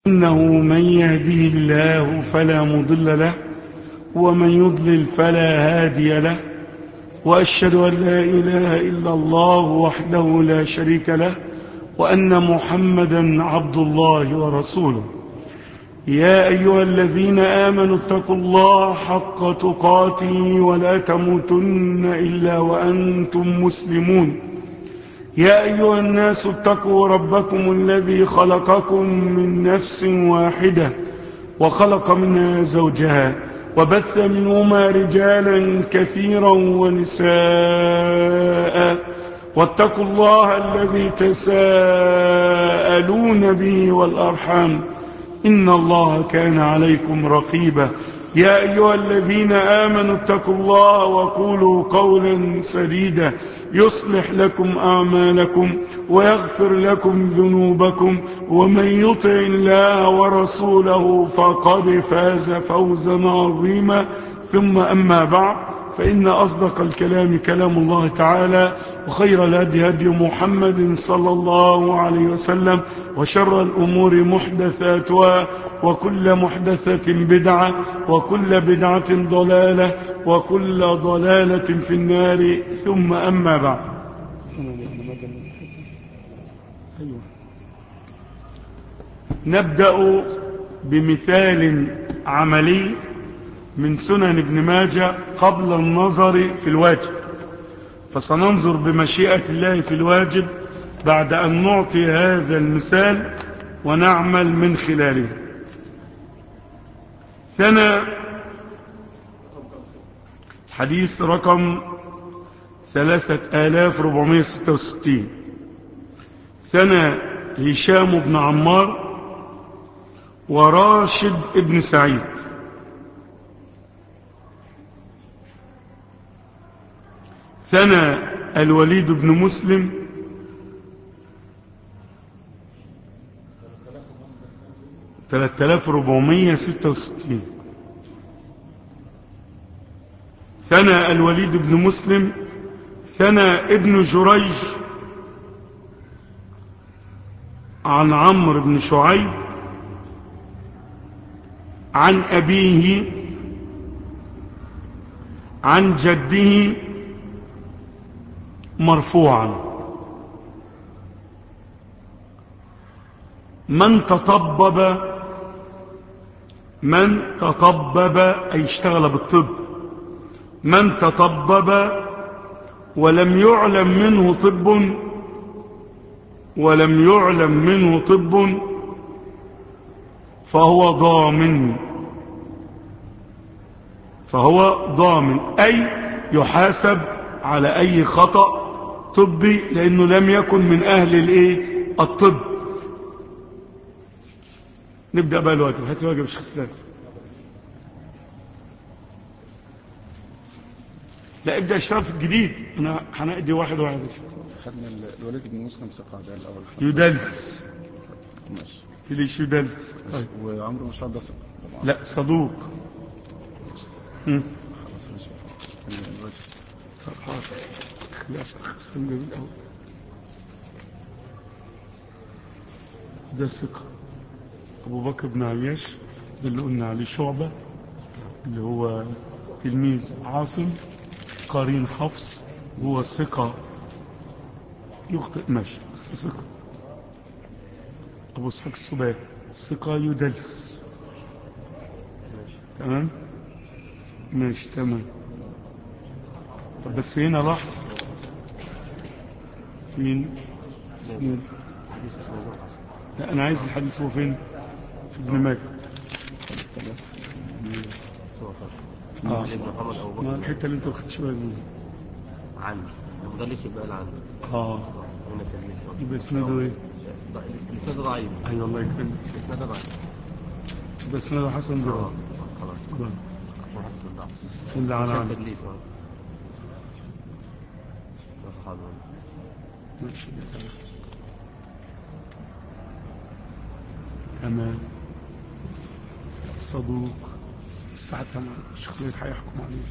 إنه من يهده الله فلا مضل له ومن يضلل فلا هادي له وأشهد أن لا إله إلا الله وحده لا شريك له وأن محمدا عبد الله ورسوله يا أيها الذين آمنوا اتقوا الله حق تقاته ولا تموتن إلا وأنتم مسلمون يا أيها الناس اتقوا ربكم الذي خلقكم من نفس واحدة وخلق منها زوجها وبث منهما رجالا كثيرا ونساء واتقوا الله الذي تساءلون به والأرحام إن الله كان عليكم رقيبا يا أيها الذين آمنوا اتقوا الله وقولوا قولا سديدا يصلح لكم أعمالكم ويغفر لكم ذنوبكم ومن يطع الله ورسوله فقد فاز فوزا عظيما ثم أما بعد فإن أصدق الكلام كلام الله تعالى وخير الهدي هدي محمد صلى الله عليه وسلم وشر الأمور محدثاتها وكل محدثة بدعة وكل بدعة ضلالة وكل ضلالة في النار ثم أما بعد نبدأ بمثال عملي من سنن ابن ماجه قبل النظر في الواجب فسننظر بمشيئة الله في الواجب بعد أن نعطي هذا المثال ونعمل من خلاله ثنى حديث رقم 3466 ثنى هشام بن عمار وراشد بن سعيد ثنى الوليد بن مسلم ثلاثة آلاف ربعمية ستة وستين ثنى الوليد بن مسلم ثنى ابن جريج عن عمرو بن شعيب عن أبيه عن جده مرفوعا من تطبب من تطبب أي اشتغل بالطب من تطبب ولم يعلم منه طب ولم يعلم منه طب فهو ضامن فهو ضامن أي يحاسب على أي خطأ طبي لأنه لم يكن من أهل الإيه الطب نبدأ بقى الواجب هات الواجب الشيخ اسلام لا ابدأ اشتغل في الجديد انا هنأدي واحد واحد خدنا الوليد بن مسلم ثقة ده الأول يدلس ماشي تليش يدلس طيب. وعمرو مش عارف ده ثقة طبعا لا صدوق مم. خلاص ماشي خلينا الواجب. طب حاضر خليها شيخ اسلام جميل قوي ده ثقة أبو بكر بن عياش ده اللي قلنا عليه شعبة اللي هو تلميذ عاصم قرين حفص هو ثقة يخطئ ماشي بس ثقة أبو اسحاق الصباح ثقة يدلس تمام ماشي تمام طب بس هنا لاحظ فين سنين لا أنا عايز الحديث هو فين في ابن ماجه اه محمد أبو بكر ما الحته اللي انت ما خدتش بالك منها عن المدلس يبقى قال عنه اه هنا تدليس يبقى اسناده ايه الاسناد ضعيف ايوه الله يكرمك الاسناد ضعيف يبقى اسناده حسن جرام خلاص جرام واحد في الضعف اللي على عشان عندك تدليس اه ده صحابي ماشي تمام صدوق الساعة تمام الشيخ ليه هيحكم عليه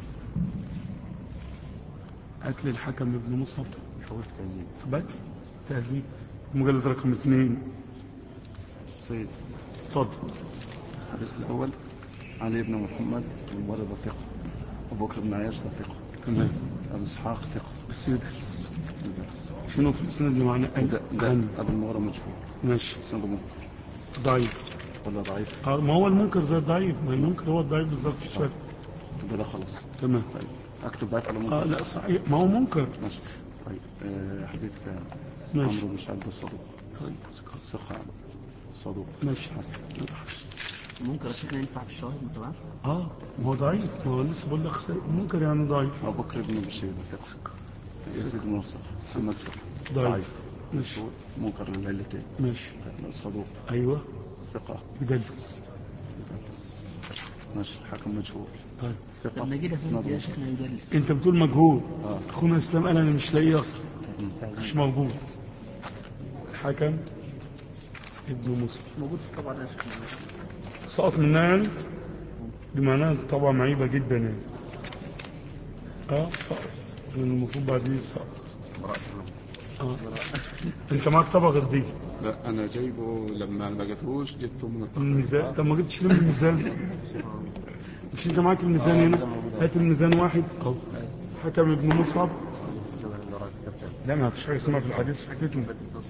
قتل الحكم ابن مصعب شعور تهذيب بس تهذيب مجلد رقم اثنين صيد اتفضل الحديث الأول علي بن محمد الولد ثقة أبو بكر بن عياش ده ثقة تمام أبو إسحاق ثقة بس يدرس مدرس شنو في الاسناد اللي معنا ده, ده عن- أبو المغرى مشهور ماشي سنده منكر ضعيف ولا ضعيف آه، ما هو المنكر زي الضعيف ما المنكر هو الضعيف بالظبط في الشرق يبقى ده خلاص تمام طيب أكتب ضعيف ولا منكر اه لا صحيح ما هو منكر ماشي طيب آه حديث آه، ماشي. عمرو بن شعب ده صدوق ثقة صدوق ماشي حسن ممكن شكله ينفع في الشواهد متابعة اه ما هو ضعيف ما هو لسه بقول لك سيء. منكر يعني ضعيف أبو بكر بن بشير ده ثقة يزيد بن مرسخ محمد ثقة ضعيف ماشي منكر لليلتين ماشي طيب صدوق ايوه ثقة بدلس مدرس ماشي حكم مجهول طيب ثقة طب نجي ده إسناد يا منكر. شيخنا يدلس انت بتقول مجهول آه. اخونا اسلام قال انا مش لاقيه اصلا مش موجود حكم ابن مسلم موجود في طبعا يا شيخنا سقط منها يعني دي معناها طبعا معيبة جدا يعني اه سقط لان المفروض بعدين سقط اه انت معاك طبق غير دي لا أنا جايبه لما ما لقيتهوش جبته من من الطقم الميزان طب ما جبتش ليه من الميزان مش انت معاك الميزان هنا هات الميزان واحد اهو حكم ابن مصعب لا ما فيش حاجه اسمها في الحديث فاتتنا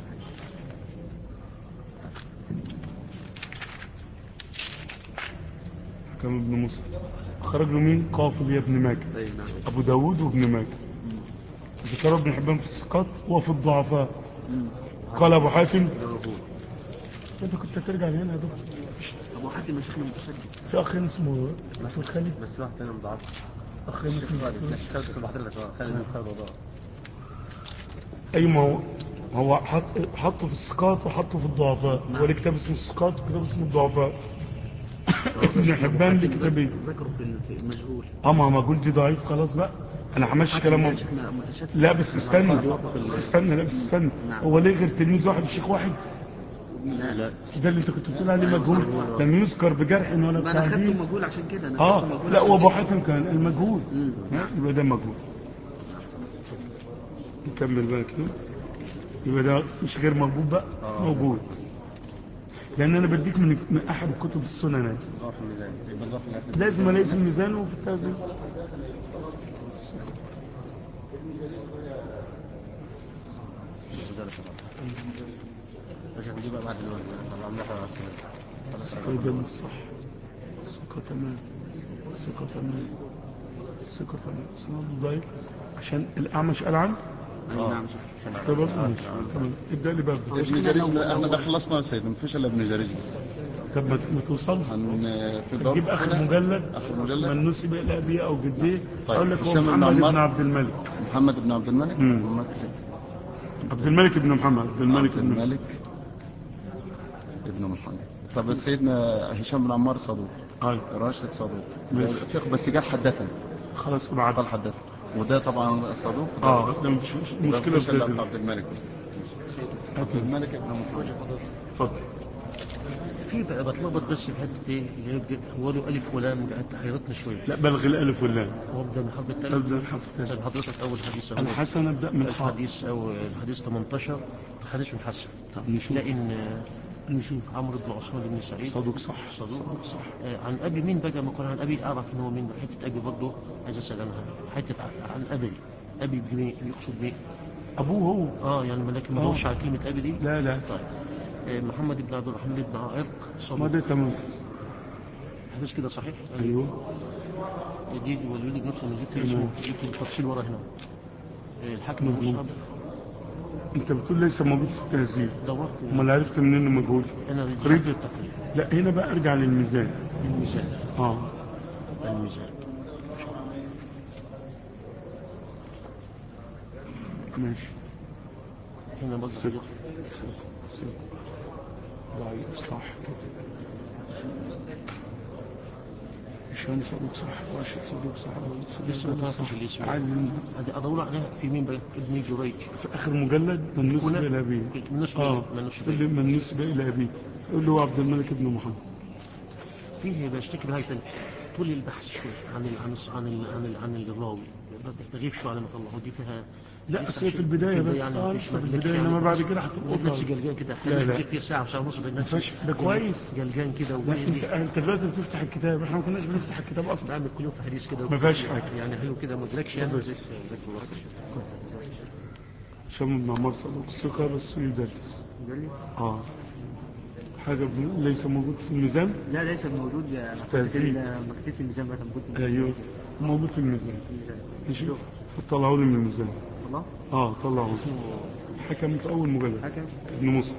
حكم ابن مصعب خرج له مين قافل يا ابن ماجه اي نعم ابو داود وابن ماجه ذكر ابن حبان في الثقات وفي الضعفاء قال ابو حاتم انت كنت هترجع هنا يا دكتور ابو حاتم يا شيخنا متشدد في اخ هنا اسمه دكتور خالد بس واحد تاني مضاعف اخ هنا اسمه دكتور خالد صباح لك اه خالد بن خالد وضاع اي ما هو هو حط حطه في الثقات وحطه في الضعفاء هو ليه كتاب اسمه الثقات وكتاب اسمه الضعفاء ابن حبان ليه كتابين ذكروا في ال- في المجهول اه ما ما قلت ضعيف خلاص بقى انا همشي كلام يا شيخنا متشدد لا بس استنى بس استنى لا بس استنى هو ليه غير تلميذ واحد الشيخ واحد لا لا ده اللي انت كنت بتقول عليه مجهول لم يذكر بجرح ولا ما انا خدته بتعديل مجهول عشان كده انا اه خدته مجهول لا عشان وابو كده. حاتم كان المجهول مم. ها؟ يبقى ده مجهول نكمل بقى كده يبقى ده مش غير موجود بقى موجود لان انا بديك من من احد كتب السنن يعني. اه في الميزان يبقى الله في الأسد. لازم الاقي في الميزان وفي التهذيب عشان دي بقى بعد الوقت طبعا ده احنا عارفين. ده الصح ثقة تمام ثقة تمام ثقة تمام اسناد ضعيف عشان الأعمش قال عنه اي نعم كده برضه ماشي تمام ابدأ لي بقى بداية. ابن جريج ده- احنا ده خلصنا يا سيدي مفيش الا ابن جريج بس طب ما ما توصل هن في دار تجيب آخر مجلد آخر مجلد؟ من نسب إلى أبيه أو جديه طيب، أقول لك هو هشام بن محمد عمار. بن عبد الملك محمد بن عبد الملك مم. محمد عبد الملك بن محمد عبد الملك عبد بن الملك ابن محمد طب سيدنا هشام بن عمار صدوق آه. راشد صدوق ماشي. ثق بس قال حدثني خلاص وبعد قال حدثني وده طبعا صدوق ده اه ده مش مش ده مشكلة مفيش في الا ده في عبد الملك عبد الملك ابن محمد اتفضل في بقى بتلخبط بس في حته ايه اللي هي هو له الف ولام قاعد حيرتني شويه لا بلغ الألف واللام وابدا من الحرف الثاني أبدأ الحرف الثاني طيب حضرتك اول حديث أهو. الحسن أبدأ من الحرف الحديث او الحديث 18 حديث حسن طب نشوف لان نشوف عمرو بن عثمان بن سعيد صدوق صح صدوق. صدوق صح آه، عن ابي مين بقى ما كان عن ابي اعرف ان هو مين حته ابي برضه عايز اسال عنها حته ع- عن ابي ابي ابن مين يقصد مين أبوه هو اه يعني لكن ما آه. دورش على كلمه ابي دي لا لا طيب آه، محمد بن عبد الرحمن بن عائق ما صدوق ده تمام حديث كده صحيح أيوه دي والولد بن مسلم جبت اسمه جبت التفصيل ورا هنا آه، الحاكم بن مصعب أنت بتقول ليس موجود في التهذيب دورت أمال عرفت منين إنه مجهول انا قريب. رجعت للتقريب لا هنا بقى أرجع للميزان الميزان اه الميزان ماشي هنا برضه ثقة حديث ثقة ثقة ضعيف صح كده هشام صدوق صح راشد صدوق صح وليد صدوق لسه ما صح تعرفش الاسم عايز هذه ادور عليها في مين بقى ابن جريج في آخر مجلد من نسب هنا؟ إلى أبيه من نسب اه من نسب اللي من نسب إلى أبيه يقول له عبد الملك بن محمد فيه بيشتكي بهاي تاني طول البحث شوي عن ال عن ال عن ال عن, ال عن الراوي بغيب شوي على ما الله ودي فيها لا دي بس فيها في شيء- البداية في بس يعني اه مش لسه في مدلكش البداية يعني انما بعد بس- كده لقيت نفسي هتبقى جلجان كده لا، احنا لا. لسه فيه ساعة وساعة ونص بين فش- نفسي ده كويس. جلجان كده لا انت وبين انت دلوقتي بتفتح الكتاب احنا ما كناش بنفتح الكتاب اصلا بعمل كل يوم في حديث كده ما فيهاش حاجة. يعني حلو كده ما ادركش يعني بس. هشام بن عمار صدوق ثقة بس يدرس اه حاجة ب- ليس موجود في الميزان لا ليس موجود انا كنت تهذيب. مكتبة الميزان بقى موجود في ايوه موجود في الميزان الميزان ماشي طلعوا لي من الميزان والله اه طلعوا حكم في اول مجلد حكم ابن موسى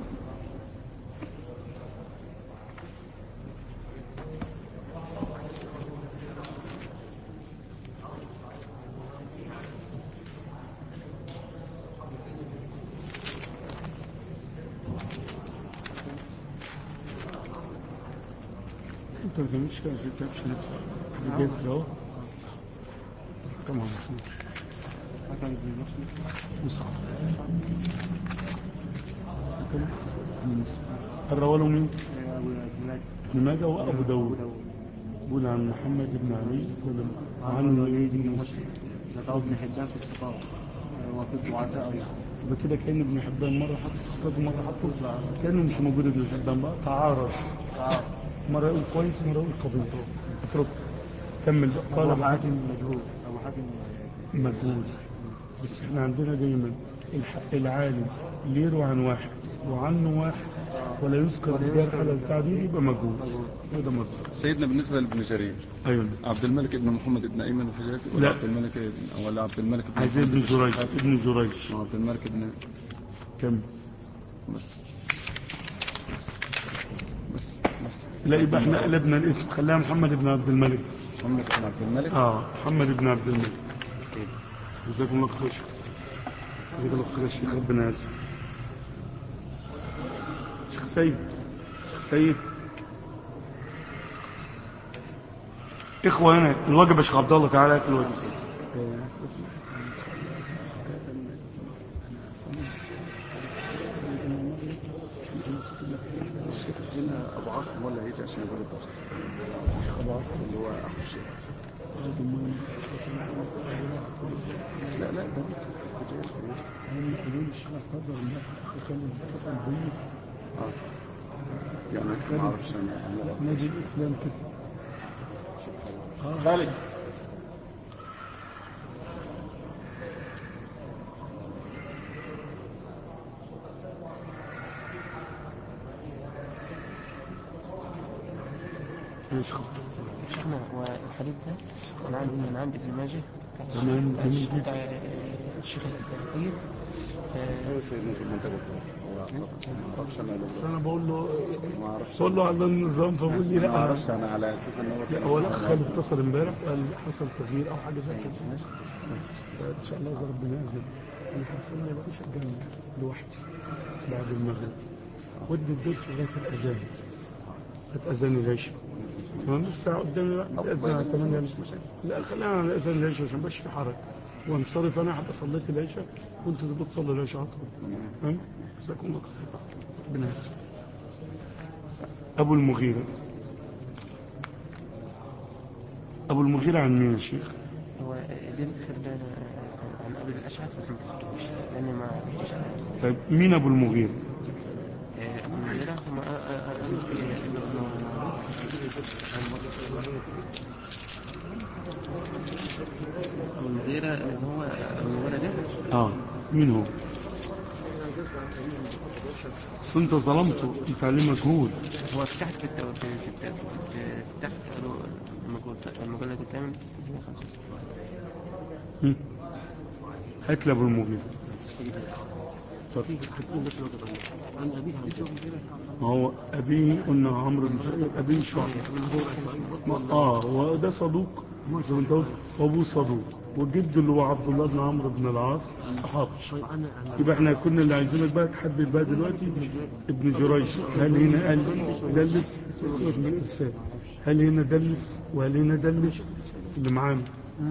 انت ما تعملش كده في الكتاب عشان جايب كده اهو حكم على طول حكم ابن مسلم مصعب حكم ابن موسى الرواه مين؟ آه، ابو ابن ماجه ابن ماجه وابو ابو داود داود بقول عن محمد بن علي ولا عن عن الوليد بن ابن مسلم ذكره ابن حبان في الثقافة آه، وفي الضعفاء يعني يبقى كده كان ابن حبان مره حط في الصلاه ومره حطه كانه مش موجود ابن حبان بقى تعارض مره يقول كويس مره يقول قبيح اترك كمل بقى قال ابو ابو حاتم حاتم مجهول ابو حاتم مجهول بس احنا عندنا دايما الح- العالم اللي يروي عن واحد وعنه واحد ولا يذكر ولا بجرح يذكر ولا التعديل يبقى مجهول مجهول. هذا مجهول سيدنا بالنسبة لابن جرير ايوه عبد الملك ابن محمد ابن أيمن الحجازي ولا لا. عبد الملك ابن ولا عبد الملك ابن عايزين محمد ابن جريج الشحات؟ ابن جريج آه، عبد الملك ابن كمل بس بس بس بس لا يبقى احنا قلبنا الاسم خليها محمد بن عبد الملك محمد بن عبد الملك اه محمد بن عبد الملك سيد. جزاكم الله خير شيخ جزاك الله خير يا شيخ ربنا يعزك شيخ سيد شيخ سيد اخوة هنا الواجب يا شيخ عبد الله تعالى اكل الواجب الشيخ هنا أبو عاصم ولا هيجي عشان يقول الدرس أبو عاصم اللي هو أخو الشيخ لا لا ده لسه اه يعني ما اعرفش انا أنا بس. نادي الاسلام كده خالد ماشي خلاص شيخنا هو الحديث ده انا عندي من عند ابن ماجه بتاع تمام، بتاع جميل الشيخ- جدا. بتاع الشيخ الكويس هو سيدنا في المنتدى ما اعرفش انا بس انا بقول له ما اعرفش بقول له على النظام فبقول لي ما لا اعرفش انا على اساس ان هو لا هو الاخ خالد اتصل امبارح قال حصل تغيير او حاجه زي كده فان شاء الله اذا ربنا يأذن انا حاسس ان انا بقيش الجنه لوحدي بعد المغرب ودي الدرس لغايه الاذان لغايه اذان العشاء تمام الساعه قدامي بقى الاذان على 8 لا خلينا على اذان العشاء عشان مبقاش في حرج وانصرف انا هبقى صليت العشاء وانتوا تبقوا تصلوا العشاء على طول تمام جزاكم الله خير ربنا يحسن ابو المغيره ابو المغيره عن مين يا شيخ؟ هو دي الاخر ده عن ابي الاشعث بس ما كتبتوش لان ما عرفتش على طيب مين ابو المغيره؟ ابن المغيرة هم قالوا في انه ابو المغيرة اللي هو ابو المغيرة ده اه مين هو؟ اصل انت ظلمته انت عليه مجهول هو فتحت في التو... في في الت- في فتحت قالوا المجلد المجلد الثامن 355 هم؟ هات لي ابو المغيره اتفضل. عن أبيه عن جده ما هو ابيه قلنا عمرو بن شعيب ابيه شعبه ما- اه وده صدوق زي ما انت قلت وابوه صدوق وجده اللي هو عبد الله بن عمرو بن العاص صحابي أنا أنا يبقى احنا كنا اللي عايزينك بقى تحدد بقى دلوقتي ابن جريج هل هنا قال دلس سيبك من الارسال هل هنا دلس وهل هنا دلس اللي معانا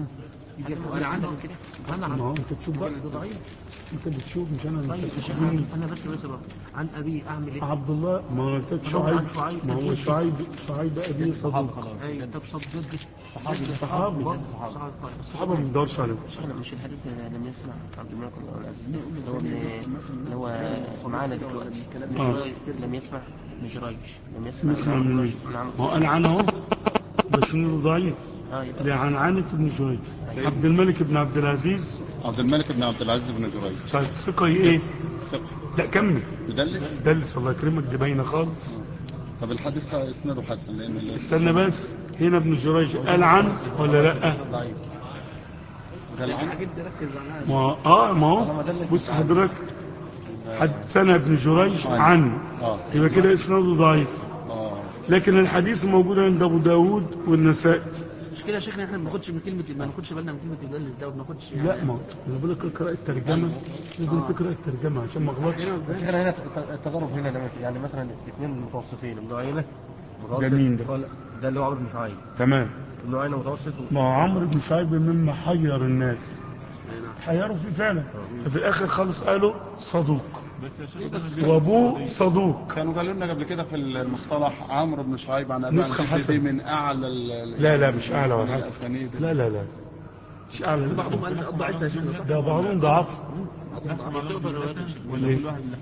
انا عندك كده انا ما هو عندك انت تشوف بقى ده ضعيف انت بتشوف مش انا اللي طيب يا شيخ بتاخد مني. انا بس بس بقى. عن ابي اعمل ايه؟ عبد الله ما هو قلت لك ما هو عن شعيب شعيب. ما هو شعيب شعيب ابي صدوق ايوه طب صد جد صحابي صحابي صحابي الصحابه ما بندورش عليهم شيخنا مش الحديث ده لما يسمع عبد الملك بن عبد العزيز اللي هو ابن اللي هو معانا دلوقتي مش راي لم يسمع مش رايش لم يسمع نسمع من مين من عمرو ما هو قال عنه اهو بس انه ضعيف اه يبقى لعنعنة ابن جريج عبد الملك بن عبد العزيز عبد الملك بن عبد العزيز بن جريج طيب ثقة ايه ثقة لا كمل يدلس دلس الله يكرمك دي باينه خالص طب الحديث اسناده حسن لان ال- استنى بس هنا ابن جريج قال عن ولا لا ده العن ما هو- اه ما هو بص حضرتك حدثنا ابن جريج عن اه يبقى كده اسناده ضعيف اه لكن الحديث موجود عند ابو داود والنسائي مش كده يا شيخنا احنا ما بناخدش من كلمه ما بناخدش بالنا من كلمه يدلس ده وما بناخدش يعني لا ما هو انا بقول لك اقرا الترجمه لازم تقرا الترجمه عشان ما اغلطش هنا هنا التجارب هنا لما يعني مثلا اثنين متوسطين ابن عيينه ده مين ده؟ ده اللي هو عمرو بن شعيب تمام ابن عيينه متوسط ما هو عمرو بن شعيب مما حير الناس حيروا فيه فعلا ففي الاخر خالص قالوا صدوق وابوه صدوق كانوا قالوا لنا قبل كده في المصطلح عمرو بن شعيب عن ابي نسخة عن جدي حسن. دي من اعلى ال- لا لا مش اعلى ولا حاجه الاسانيد لا لا لا مش اعلى بعضهم الاسم. قال ضعيف يا شيخنا صح؟ ده بعضهم ضعف تقبل روايات ليه؟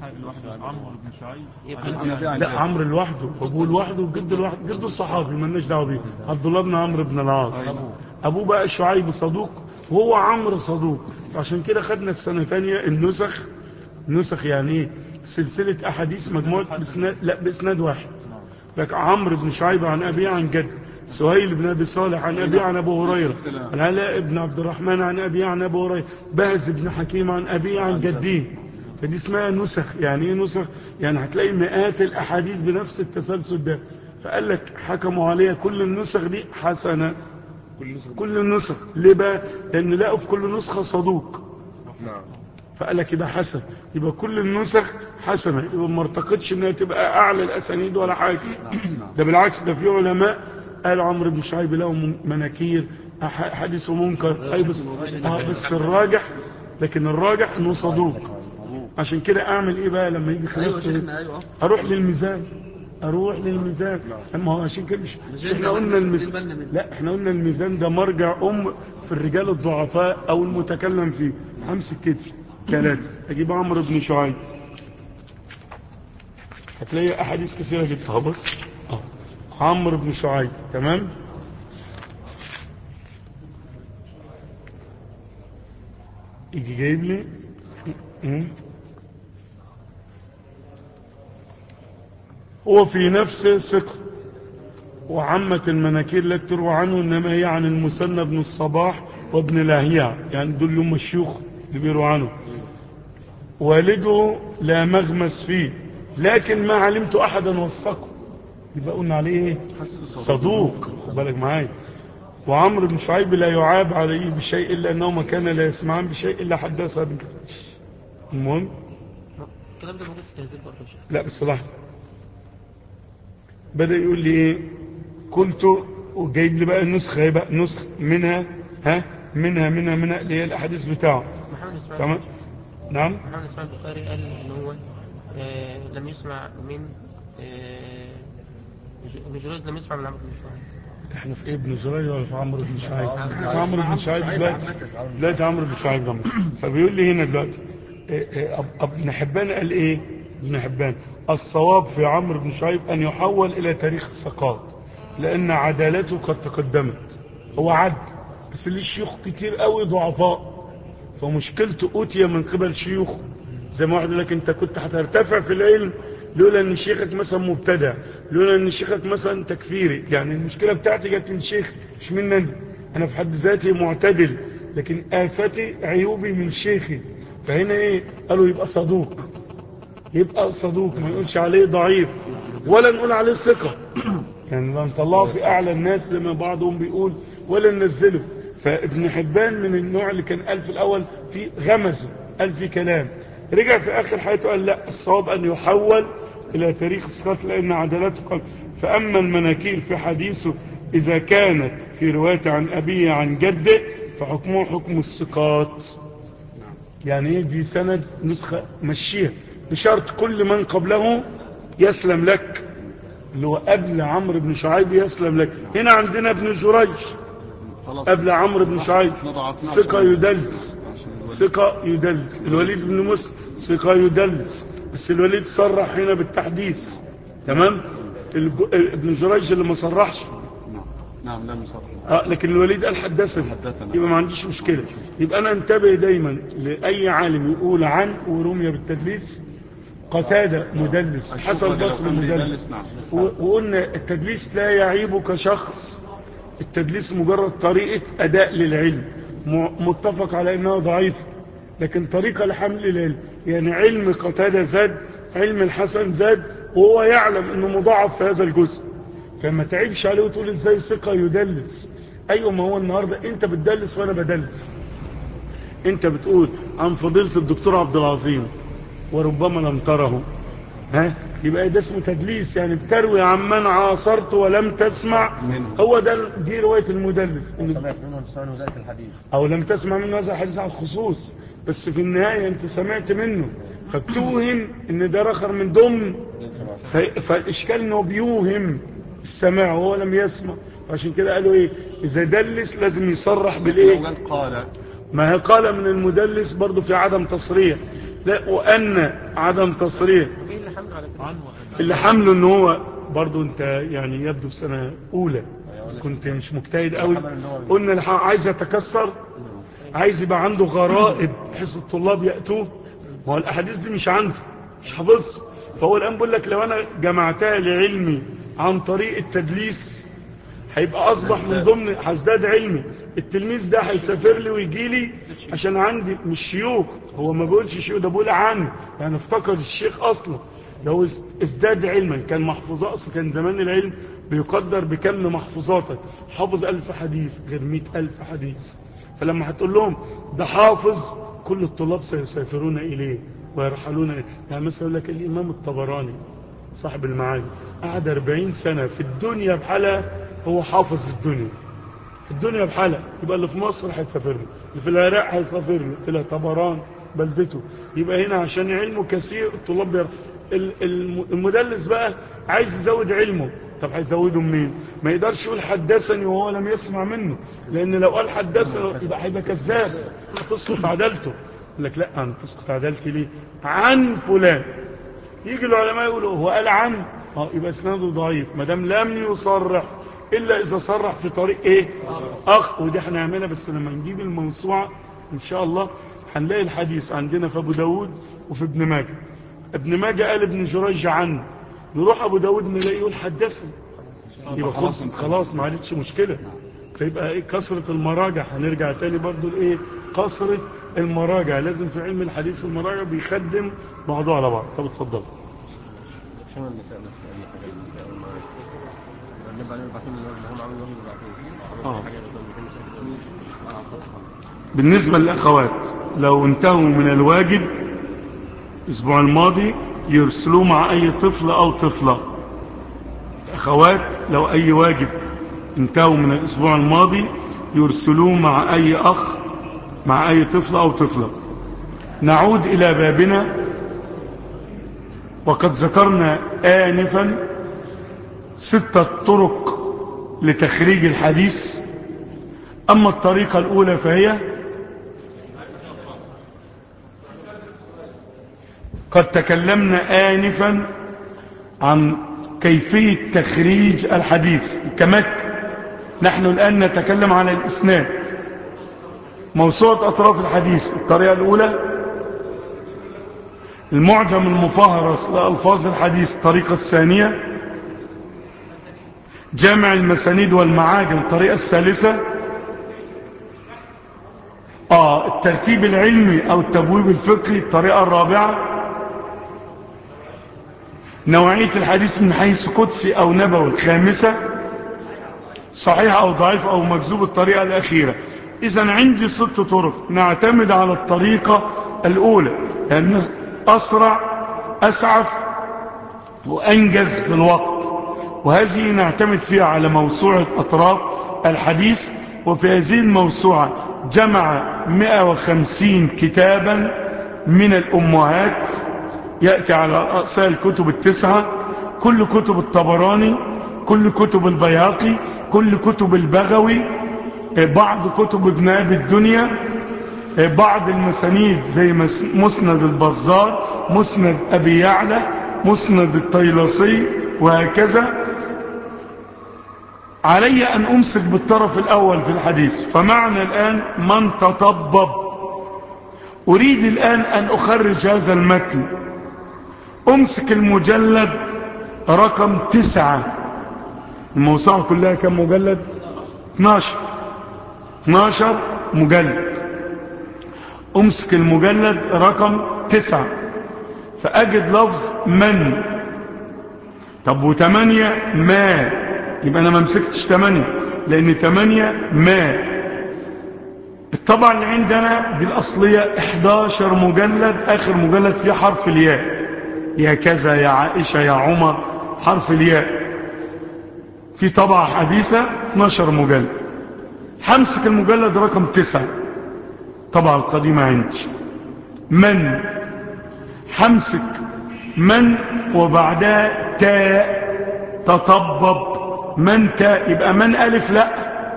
عن ابي عن لا جدي. عمرو لوحده ابوه لوحده وجده لوحده جده صحابي مالناش دعوه بيه عبد الله بن عمرو بن العاص ابوه بقى شعيب صدوق وهو عمرو صدوق عشان كده خدنا في سنه ثانيه النسخ نسخ يعني ايه سلسله احاديث مجموعه باسناد لا باسناد واحد لك عمرو بن شعيب عن ابي عن جد سهيل بن ابي صالح عن ابي عن ابو هريره العلاء بن عبد الرحمن عن ابي عن ابو هريره بهز بن حكيم عن ابي عن جديه فدي اسمها نسخ يعني ايه نسخ يعني هتلاقي مئات الاحاديث بنفس التسلسل ده فقال لك حكموا عليها كل النسخ دي حسنه كل النسخ ليه بقى لان لقوا في كل نسخه صدوق فقال لك يبقى حسن يبقى كل النسخ حسنه يبقى ما ارتقتش انها تبقى اعلى الاسانيد ولا حاجه ده بالعكس ده في علماء قال عمرو بن شعيب له من- مناكير أح- حديثه منكر اي بس اه بس الراجح لكن الراجح انه صدوق عشان كده اعمل ايه بقى لما يجي ايوه خلاف شيخنا ايوه اروح للميزان اروح للميزان اما هو عشان كده مش مش احنا قلنا الميزان لا احنا قلنا الميزان ده مرجع ام في الرجال الضعفاء او المتكلم فيه همسك كتف ثلاثة اجيب عمرو بن شعيب هتلاقي احاديث كثيرة جدا اهو بص اهو عمرو بن شعيب تمام يجي جايب لي م- هو في نفسه ثقة وعمة المناكير لا تروى عنه إنما هي عن المثنى بن الصباح وابن لاهيع يعني دول هم الشيوخ اللي بيروا عنه والده لا مغمس فيه لكن ما علمت أحدا وثقه يبقى قلنا عليه ايه صدوق خد بالك معايا وعمرو بن شعيب لا يعاب عليه بشيء إلا أنه ما كان لا يسمعان بشيء إلا حدث به المهم الكلام ده موجود في تهذيب برضه يا شيخ لا بس لحظة بدأ يقول لي ايه قلت وجايب لي بقى النسخة ايه بقى نسخ منها ها منها منها منها اللي هي الاحاديث بتاعه محمد اسماعيل تمام نعم محمد اسماعيل البخاري قال ان هو آه، لم يسمع من آه، ج- ابن جريج لم يسمع من عمرو بن شعيب احنا في ايه ابن جريج ولا في عمرو بن شعيب في عمرو بن شعيب دلوقتي دلوقتي عمرو بن شعيب ده فبيقول لي هنا دلوقتي إيه إيه أب- ابن حبان قال ايه ابن حبان الصواب في عمرو بن شعيب ان يحول الى تاريخ الثقات لان عدالته قد تقدمت هو عدل بس ليه شيوخ كتير قوي ضعفاء فمشكلته أوتي من قبل شيوخه زي ما واحد يقول لك انت كنت هترتفع في العلم لولا ان شيخك مثلا مبتدع لولا ان شيخك مثلا تكفيري يعني المشكله بتاعتي جت من شيخ مش مني انا انا في حد ذاتي معتدل لكن آفتي عيوبي من شيخي فهنا ايه قالوا يبقى صدوق يبقى صدوق ما نقولش عليه ضعيف ولا نقول عليه ثقة يعني لا نطلعه في أعلى الناس زي ما بعضهم بيقول ولا ننزله فابن حبان من النوع اللي كان قال في الأول في غمزه قال في كلام رجع في آخر حياته قال لا الصواب أن يحول إلى تاريخ الثقات لأن عدالته قال فأما المناكير في حديثه إذا كانت في رواية عن أبيه عن جده فحكمه حكم الثقات يعني ايه دي سند نسخة مشيها بشرط كل من قبله يسلم لك اللي هو قبل عمرو بن شعيب يسلم لك هنا عندنا ابن جريج خلاص قبل عمرو بن شعيب احنا ضعفناه ثقة عشان- يدلس عشان الوليد. ثقة يدلس الوليد بن مسلم ثقة يدلس بس الوليد صرح هنا بالتحديث تمام الج- ابن جريج اللي ما صرحش نعم نعم لم يصرح اه لكن الوليد قال حدثني حدثنا. يبقى ما عنديش مشكلة يبقى انا انتبه دايما لأي عالم يقول عن ورمي بالتدليس قتادة مدلس أشوف حسن لو البصري كان مدلس بيدلس، نعم. و- وقلنا التدليس لا يعيب كشخص التدليس مجرد طريقة أداء للعلم م- متفق على أنها ضعيفة لكن طريقة لحمل العلم يعني علم قتادة زاد علم الحسن زاد وهو يعلم أنه مضاعف في هذا الجزء فما تعيبش عليه وتقول ازاي ثقة يدلس ايوه ما هو النهاردة انت بتدلس وانا بدلس انت بتقول عن فضيلة الدكتور عبد العظيم وربما لم تره ها يبقى ده اسمه تدليس يعني بتروي عن من عاصرت ولم تسمع منه. هو ده دي رواية المدلس إن سمعت منهم سمعوا ذلك الحديث او لم تسمع منه هذا الحديث على الخصوص بس في النهاية انت سمعت منه فبتوهم ان ده رخر من ضمن ف- فالاشكال انه بيوهم السماع وهو لم يسمع فعشان كده قالوا ايه اذا دلس لازم يصرح لو بالايه قال قال ما هي قال من المدلس برضو في عدم تصريح لا وان عدم تصريح ايه اللي حمله على كده اللي حمله ان هو برضو انت يعني يبدو في سنة اولى كنت مش مجتهد قوي قلنا الح- عايز يتكسر عايز يبقى عنده غرائب بحيث الطلاب يأتوه ما هو الاحاديث دي مش عنده مش حافظها فهو الان بيقول لك لو انا جمعتها لعلمي عن طريق التدليس هيبقى اصبح من ضمن هزداد علمي التلميذ ده هيسافر لي ويجي لي عشان عندي مش شيوخ هو ما بيقولش شيوخ ده بيقول عني يعني افتقد الشيخ اصلا ده هو از- ازداد علما كان محفوظة اصلا كان زمان العلم بيقدر بكم محفوظاتك حافظ الف حديث غير مئة الف حديث فلما هتقول لهم ده حافظ كل الطلاب سيسافرون اليه ويرحلون إليه. يعني مثلا يقول لك الامام الطبراني صاحب المعاني قعد 40 سنة في الدنيا بحالها هو حافظ الدنيا في الدنيا بحالها يبقى اللي في مصر هيسافر له اللي في العراق هيسافر له إلى طبران بلدته يبقى هنا عشان علمه كثير الطلاب بير... ال- الم- المدلس بقى عايز يزود علمه طب هيزوده منين ما يقدرش يقول حدثني وهو لم يسمع منه لان لو قال حدثني يبقى هيبقى كذاب هتسقط عدالته يقول لك لا انا تسقط عدالتي ليه عن فلان يجي العلماء يقولوا هو قال عن اه يبقى اسناده ضعيف ما دام لم يصرح الا اذا صرح في طريق ايه اخ ودي هنعملها بس لما نجيب الموسوعه ان شاء الله هنلاقي الحديث عندنا في ابو داود وفي ابن ماجه ابن ماجه قال ابن جريج عنه نروح ابو داود نلاقيه يقول حدثني يبقى خلص خلاص ما عادتش مشكله فيبقى ايه كثره المراجع هنرجع تاني برضو لايه كثره المراجع لازم في علم الحديث المراجع بيخدم بعضه على بعض طب اتفضل عشان النساء بس اي حاجه النساء والما نبقى نبعتهم اللي هم عملوا وهم يبعتوه آه. حاجه في النساء كده آه. بالنسبة للأخوات لو انتهوا من الواجب الأسبوع الماضي يرسلوه مع أي طفل أو طفلة أخوات لو أي واجب انتهوا من الأسبوع الماضي يرسلوه مع أي أخ مع أي طفل أو طفلة نعود إلى بابنا وقد ذكرنا آنفا ستة طرق لتخريج الحديث أما الطريقة الأولى فهي قد تكلمنا آنفا عن كيفية تخريج الحديث كمتن نحن الآن نتكلم عن الإسناد موسوعة أطراف الحديث الطريقة الأولى المعجم المفهرس لألفاظ الحديث الطريقة الثانية جامع المسانيد والمعاجم الطريقة الثالثة آه الترتيب العلمي أو التبويب الفقهي الطريقة الرابعة نوعية الحديث من حيث قدسي أو نبوي الخامسة صحيح أو ضعيف أو مكذوب الطريقة الأخيرة إذا عندي ست طرق نعتمد على الطريقة الأولى لأنها أسرع أسعف وأنجز في الوقت وهذه نعتمد فيها على موسوعة أطراف الحديث وفي هذه الموسوعة جمع 150 كتابا من الأمهات يأتي على رأسها الكتب التسعة كل كتب الطبراني كل كتب البياقي كل كتب البغوي بعض كتب ابن أبي الدنيا بعض المسانيد زي مسند البزار مسند أبي يعلى مسند الطيلسي وهكذا علي أن أمسك بالطرف الأول في الحديث فمعنى الآن من تطبب أريد الآن أن أخرج هذا المتن أمسك المجلد رقم تسعة الموسوعة كلها كم مجلد 12 12 مجلد أمسك المجلد رقم تسعة فأجد لفظ من طب وتمانية ما يبقى أنا ما مسكتش تمانية لأن تمانية ما الطبعة اللي عندنا دي الأصلية 11 مجلد آخر مجلد فيه حرف الياء يا كذا يا عائشة يا عمر حرف الياء في طبعة حديثة 12 مجلد همسك المجلد رقم 9 طبعة القديمة عندي من همسك من وبعدها تاء تطبب من تاء يبقى من ألف لا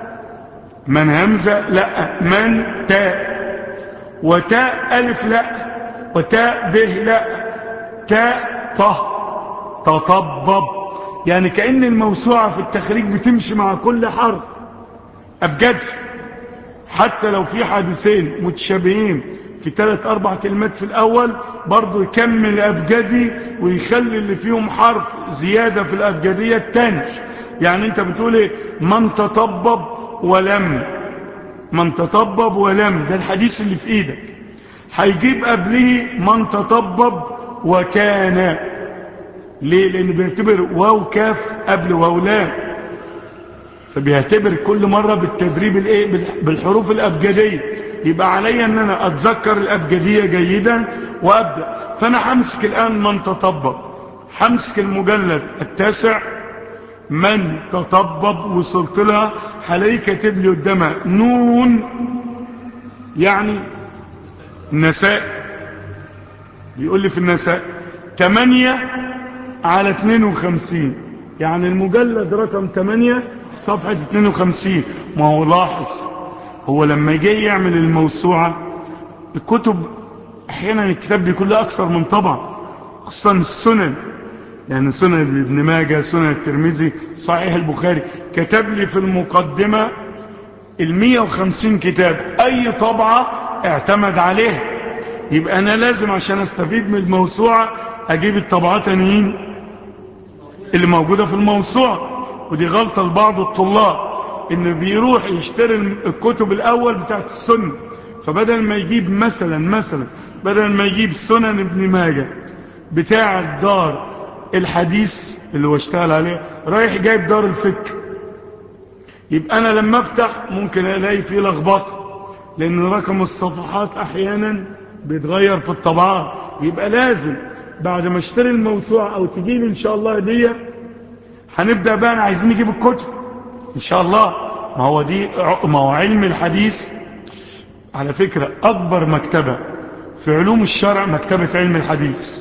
من همزة لا من تاء وتاء ألف لا وتاء به لا تاء طه تطبب يعني كأن الموسوعة في التخريج بتمشي مع كل حرف أبجد حتى لو في حادثين متشابهين في ثلاث أربع كلمات في الأول برضو يكمل أبجدي ويخلي اللي فيهم حرف زيادة في الأبجدية التاني يعني أنت بتقول إيه من تطبب ولم من تطبب ولم ده الحديث اللي في إيدك هيجيب قبله من تطبب وكان ليه لأن بيعتبر واو كاف قبل واو لام فبيعتبر كل مرة بالتدريب الايه بالحروف الأبجدية يبقى علي ان انا اتذكر الأبجدية جيدا وابدأ فانا همسك الان من تطبب همسك المجلد التاسع من تطبب وصلت لها هلاقي كاتب لي قدامها نون يعني النساء بيقول لي في النساء 8 على 52 يعني المجلد رقم 8 صفحة 52 ما هو لاحظ هو لما جاي يعمل الموسوعة الكتب احيانا الكتاب بيكون له اكثر من طبعا خصوصا السنن يعني سنن ابن ماجه سنن الترمذي صحيح البخاري كتب لي في المقدمة ال 150 كتاب اي طبعة اعتمد عليها يبقى انا لازم عشان استفيد من الموسوعة اجيب الطبعات تانيين اللي موجودة في الموسوعة ودي غلطة لبعض الطلاب انه بيروح يشتري الكتب الاول بتاعت السنة فبدل ما يجيب مثلا مثلا بدل ما يجيب سنن ابن ماجه بتاع دار الحديث اللي هو اشتغل عليه رايح جايب دار الفكر يبقى انا لما افتح ممكن الاقي فيه لخبطه لان رقم الصفحات احيانا بيتغير في الطبعات يبقى لازم بعد ما اشتري الموسوعة او تجيلي ان شاء الله هدية هنبدأ بقى عايزين نجيب الكتب ان شاء الله ما هو دي ما هو علم الحديث على فكرة اكبر مكتبة في علوم الشرع مكتبة علم الحديث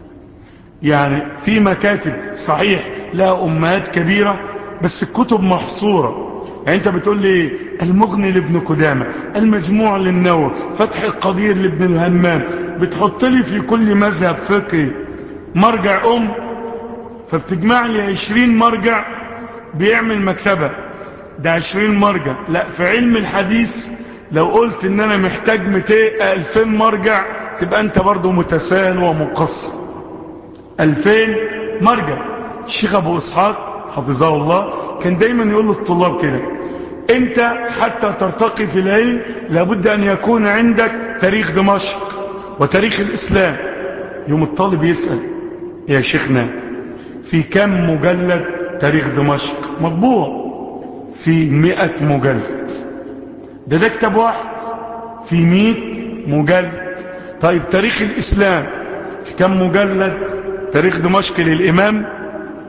يعني في مكاتب صحيح لها امهات كبيرة بس الكتب محصورة يعني انت بتقول لي المغني لابن قدامة المجموع للنووي فتح القدير لابن الهمام بتحط لي في كل مذهب فقهي مرجع ام فبتجمع لي عشرين مرجع بيعمل مكتبة ده عشرين مرجع لا في علم الحديث لو قلت ان انا محتاج 200 الفين مرجع تبقى انت برضو متساهل ومقصر الفين مرجع الشيخ ابو اسحاق حفظه الله كان دايما يقول للطلاب كده انت حتى ترتقي في العلم لابد ان يكون عندك تاريخ دمشق وتاريخ الاسلام يوم الطالب يسأل يا شيخنا في كم مجلد تاريخ دمشق مطبوع في مئة مجلد ده ده كتاب واحد في مئة مجلد طيب تاريخ الاسلام في كم مجلد تاريخ دمشق للامام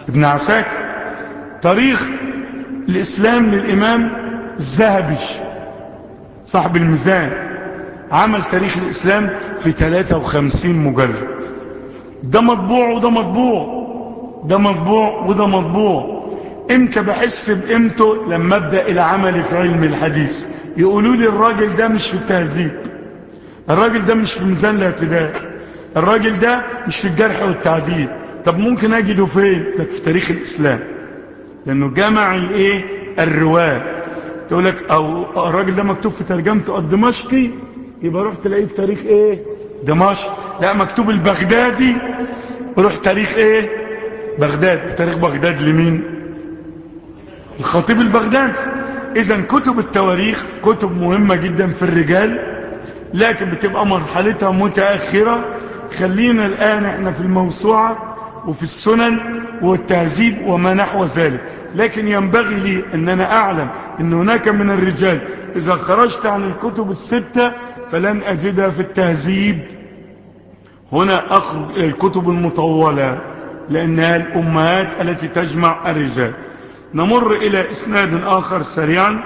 ابن عساكر تاريخ الإسلام للإمام الذهبي صاحب الميزان عمل تاريخ الإسلام في 53 مجلد ده مطبوع وده مطبوع ده مطبوع وده مطبوع امتى بحس بقيمته لما ابدا الى عملي في علم الحديث يقولوا لي الراجل ده مش في التهذيب الراجل ده مش في ميزان الاعتدال الراجل ده مش في الجرح والتعديل طب ممكن اجده فين لك في تاريخ الاسلام لانه جمع الايه الرواه تقول لك او الراجل ده مكتوب في ترجمته الدمشقي يبقى روح تلاقيه في تاريخ ايه دمشق لا مكتوب البغدادي روح تاريخ ايه بغداد تاريخ بغداد لمين الخطيب البغدادي اذا كتب التواريخ كتب مهمة جدا في الرجال لكن بتبقى مرحلتها متأخرة خلينا الآن احنا في الموسوعة وفي السنن والتهذيب وما نحو ذلك لكن ينبغي لي ان انا اعلم ان هناك من الرجال اذا خرجت عن الكتب الستة فلن اجدها في التهذيب هنا اخرج الكتب المطولة لانها الامهات التي تجمع الرجال نمر الى اسناد اخر سريعا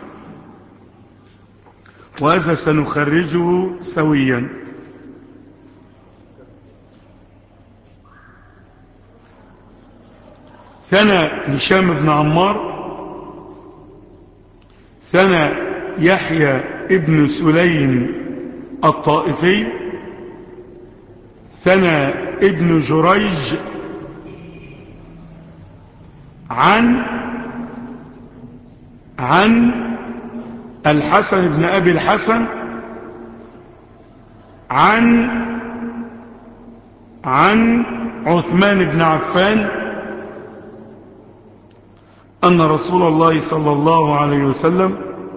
وهذا سنخرجه سويا ثنى هشام بن عمار ثنى يحيى ابن سليم الطائفي ثنى ابن جريج عن عن الحسن بن أبي الحسن عن عن عثمان بن عفان أن رسول الله صلى الله عليه وسلم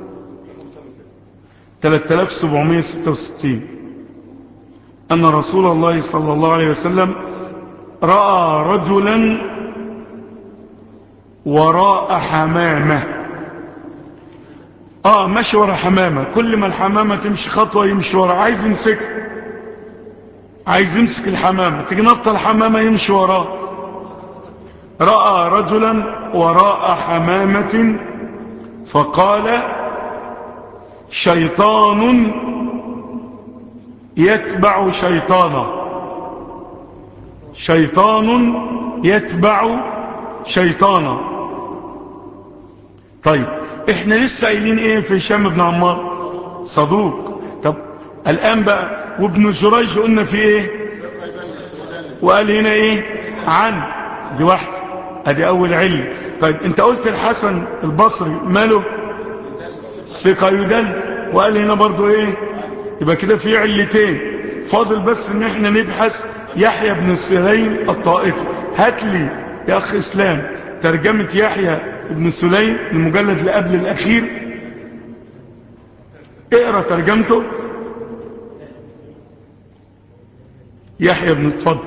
3766 أن رسول الله صلى الله عليه وسلم رأى رجلا وراء حمامة آه مشي وراء حمامة كل ما الحمامة تمشي خطوة يمشي وراء عايز يمسك عايز يمسك الحمامة تيجي نطة الحمامة يمشي وراه رأى رجلا وراء حمامة فقال شيطان يتبع شيطانا شيطان يتبع شيطانا طيب احنا لسه قايلين ايه في هشام بن عمار صدوق طب الان بقى وابن جريج قلنا في ايه وقال هنا ايه عن دي واحده ادي اول علم طيب انت قلت الحسن البصري ماله ثقة يدل وقال هنا برضو ايه يبقى كده في علتين فاضل بس ان احنا نبحث يحيى بن سليم الطائفي هات لي يا اخ اسلام ترجمة يحيى بن سليم المجلد اللي قبل الاخير اقرا ترجمته يحيى بن اتفضل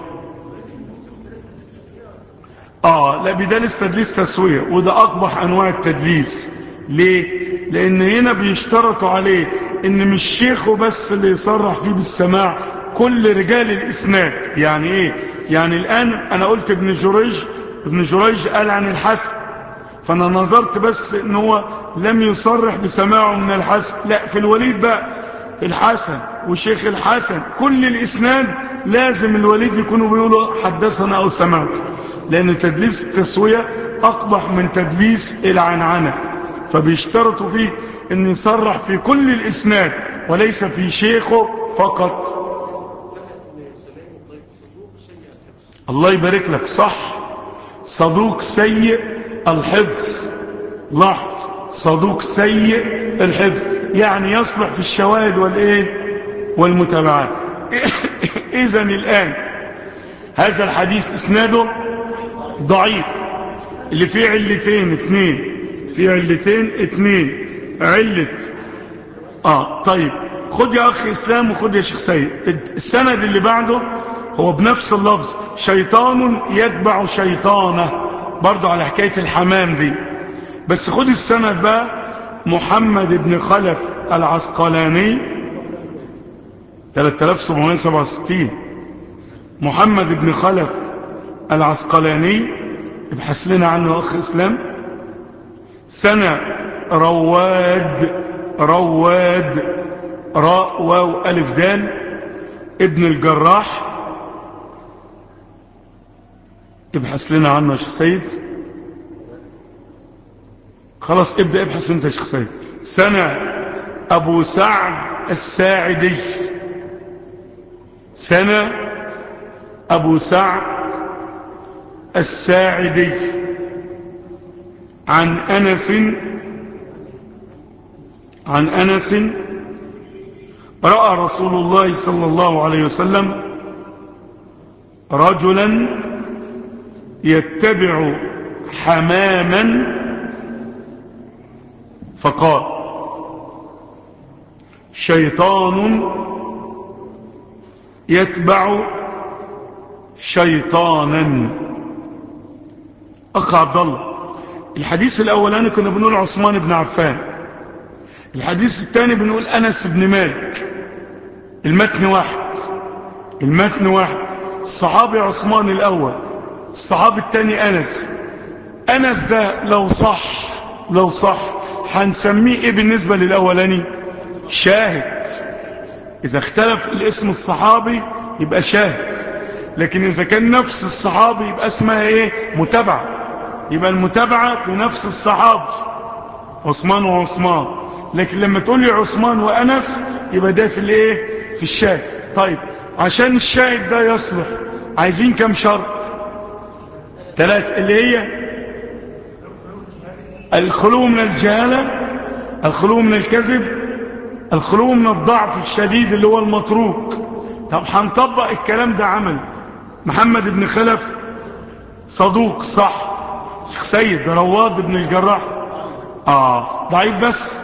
اه لا بدلس تدليس تسوية وده اقبح انواع التدليس ليه لان هنا بيشترطوا عليه ان مش شيخه بس اللي يصرح فيه بالسماع كل رجال الاسناد يعني ايه يعني الان انا قلت ابن جريج ابن جريج قال عن الحسن فانا نظرت بس ان هو لم يصرح بسماعه من الحسن لا في الوليد بقى الحسن وشيخ الحسن كل الاسناد لازم الوليد يكونوا بيقولوا حدثنا او سمعت لان تدليس التسوية اقبح من تدليس العنعنة فبيشترطوا فيه ان يصرح في كل الاسناد وليس في شيخه فقط الله يبارك لك صح صدوق سيء الحفظ لاحظ صدوق سيء الحفظ يعني يصلح في الشواهد والايه والمتابعات اذا الان هذا الحديث اسناده ضعيف اللي فيه علتين اتنين في علتين اتنين علة اه طيب خد يا اخي اسلام وخد يا شيخ سيد السند اللي بعده هو بنفس اللفظ شيطان يتبع شيطانه برضو على حكاية الحمام دي بس خد السند بقى محمد بن خلف العسقلاني 3767 محمد بن خلف العسقلاني ابحث لنا عنه يا أخ إسلام سنة رواد رواد راء واو ألف دال ابن الجراح ابحث لنا عنه يا شيخ سيد خلاص ابدأ ابحث انت يا شيخ سيد سنة أبو سعد الساعدي سنة أبو سعد الساعدي عن أنس عن أنس رأى رسول الله صلى الله عليه وسلم رجلا يتبع حماما فقال شيطان يتبع شيطانا أخ عبد الله الحديث الأولاني كنا بنقول عثمان بن عفان الحديث الثاني بنقول أنس بن مالك المتن واحد المتن واحد الصحابي عثمان الأول الصحابي الثاني أنس أنس ده لو صح لو صح هنسميه إيه بالنسبة للأولاني شاهد إذا اختلف الاسم الصحابي يبقى شاهد لكن إذا كان نفس الصحابي يبقى اسمها إيه متابعة يبقى المتابعة في نفس الصحابي عثمان وعثمان لكن لما تقول لي عثمان وأنس يبقى ده في الإيه في الشاهد طيب عشان الشاهد ده يصلح عايزين كم شرط ثلاثة اللي هي الخلو من الجهالة الخلو من الكذب الخلو من الضعف الشديد اللي هو المتروك طب هنطبق الكلام ده عمل محمد بن خلف صدوق صح شيخ سيد رواد بن الجراح اه ضعيف بس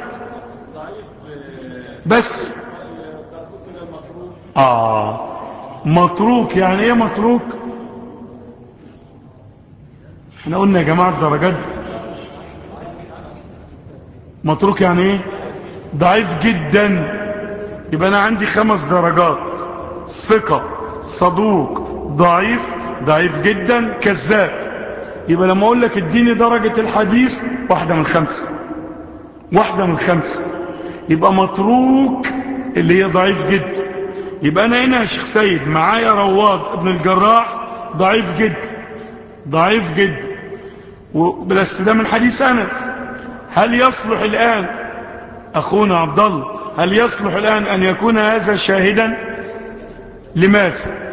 بس اه متروك يعني ايه متروك احنا قلنا يا جماعة الدرجات دي متروك يعني ايه ضعيف جدا يبقى انا عندي خمس درجات ثقة صدوق ضعيف ضعيف جدا كذاب يبقى لما اقول لك اديني درجة الحديث واحدة من خمسة واحدة من خمسة يبقى متروك اللي هي ضعيف جدا يبقى انا هنا يا شيخ سيد معايا رواد ابن الجراح ضعيف جدا ضعيف جدا بس ده من حديث انس هل يصلح الان اخونا عبد الله هل يصلح الان ان يكون هذا شاهدا لماذا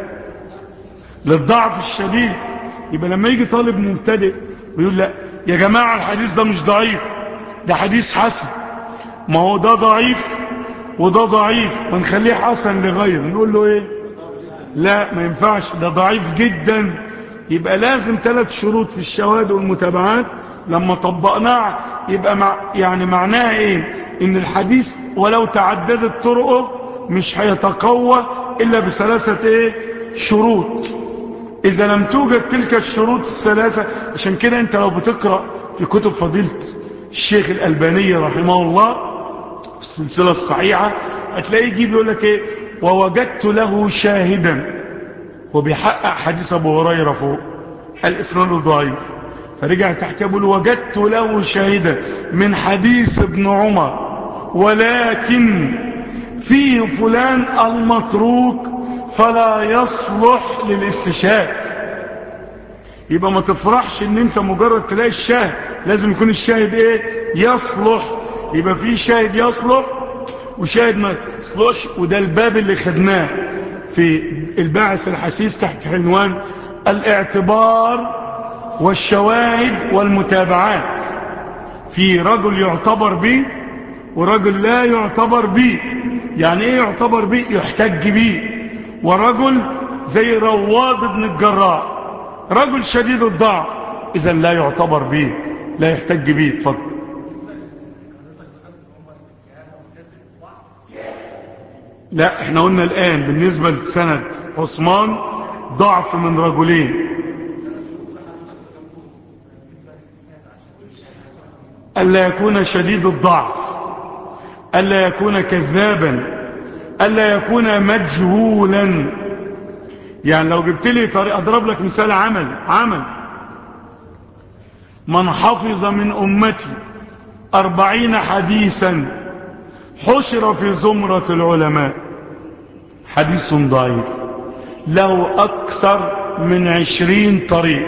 للضعف الشديد يبقى لما يجي طالب مبتدئ ويقول لا يا جماعة الحديث ده مش ضعيف ده حديث حسن ما هو ده ضعيف وده ضعيف ونخليه حسن لغيره نقول له ايه لا ما ينفعش ده ضعيف جدا يبقى لازم ثلاث شروط في الشواهد والمتابعات لما طبقناها يبقى مع يعني معناها ايه ان الحديث ولو تعددت طرقه مش هيتقوى الا بثلاثة ايه شروط اذا لم توجد تلك الشروط الثلاثة عشان كده انت لو بتقرأ في كتب فضيلة الشيخ الألباني رحمه الله في السلسلة الصحيحة هتلاقيه يجيب يقول لك ايه ووجدت له شاهدا وبيحقق حديث ابو هريرة فوق الاسناد الضعيف فرجع تحت يقول وجدت له شاهدا من حديث ابن عمر ولكن فيه فلان المتروك فلا يصلح للاستشهاد يبقى ما تفرحش ان انت مجرد تلاقي الشاهد لازم يكون الشاهد ايه يصلح يبقى في شاهد يصلح وشاهد ما يصلحش وده الباب اللي خدناه في الباعث الحسيس تحت عنوان الاعتبار والشواهد والمتابعات في رجل يعتبر به ورجل لا يعتبر به يعني ايه يعتبر به يحتج به ورجل زي رواد بن الجراح رجل شديد الضعف اذا لا يعتبر به لا يحتج به اتفضل لا احنا قلنا الان بالنسبة لسند عثمان ضعف من رجلين ألا يكون شديد الضعف ألا يكون كذابا ألا يكون مجهولا يعني لو جبت لي طريق أضرب لك مثال عمل عمل من حفظ من أمتي أربعين حديثا حشر في زمرة العلماء حديث ضعيف له أكثر من عشرين طريق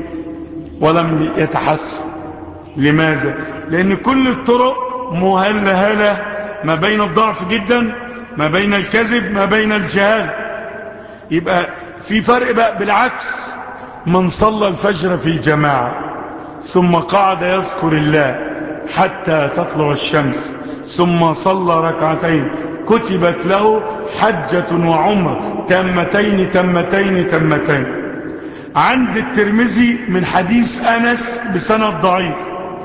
ولم يتحسن لماذا؟ لأن كل الطرق مهلهلة ما بين الضعف جدا ما بين الكذب ما بين الجهال يبقى في فرق بقى بالعكس من صلى الفجر في جماعة ثم قعد يذكر الله حتى تطلع الشمس ثم صلى ركعتين كتبت له حجة وعمر تمتين تمتين تمتين عند الترمذي من حديث أنس بسند ضعيف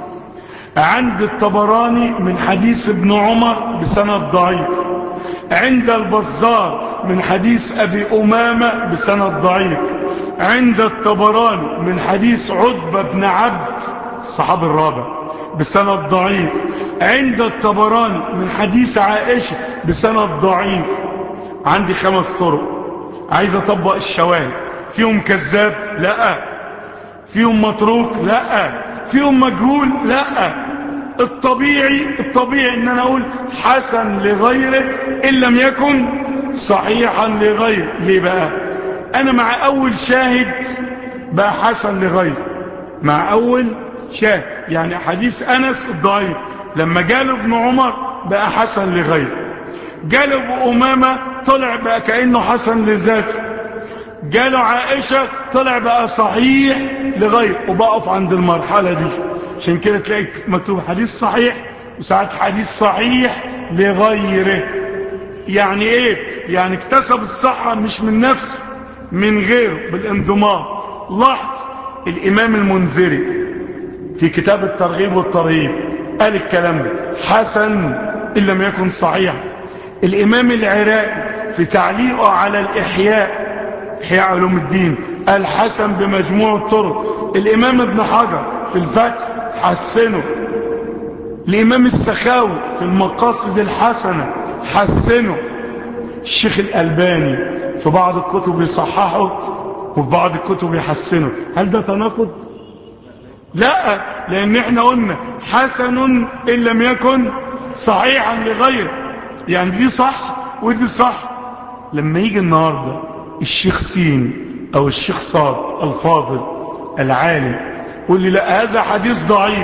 عند الطبراني من حديث ابن عمر بسند ضعيف عند البزار من حديث أبي أمامة بسند ضعيف عند الطبراني من حديث عتبة بن عبد الصحابي الرابع بسند ضعيف عند الطبراني من حديث عائشة بسند ضعيف عندي خمس طرق عايز أطبق الشواهد فيهم كذاب لا فيهم متروك لا فيهم مجهول لا الطبيعي الطبيعي ان انا اقول حسن لغيره ان لم يكن صحيحا لغيره ليه بقى انا مع اول شاهد بقى حسن لغيره مع اول شاهد يعني حديث انس الضعيف لما جاله ابن عمر بقى حسن لغيره جاله ابو امامه طلع بقى كانه حسن لذاته جاله عائشة طلع بقى صحيح لغير وبقف عند المرحلة دي عشان كده تلاقي مكتوب حديث صحيح وساعات حديث صحيح لغيره يعني ايه يعني اكتسب الصحة مش من نفسه من غيره بالانضمام لاحظ الامام المنذري في كتاب الترغيب والترهيب قال الكلام ده حسن ان لم يكن صحيح الامام العراقي في تعليقه على الاحياء إحياء علوم الدين الحسن بمجموع الطرق الإمام ابن حجر في الفتح حسنه الإمام السخاوي في المقاصد الحسنة حسنه الشيخ الألباني في بعض الكتب يصححه وفي بعض الكتب يحسنه هل ده تناقض؟ لا لأن احنا قلنا حسن إن لم يكن صحيحا لغيره يعني دي صح ودي صح لما يجي النهارده الشيخ سين او الشيخ صاد الفاضل العالم يقول لي لا هذا حديث ضعيف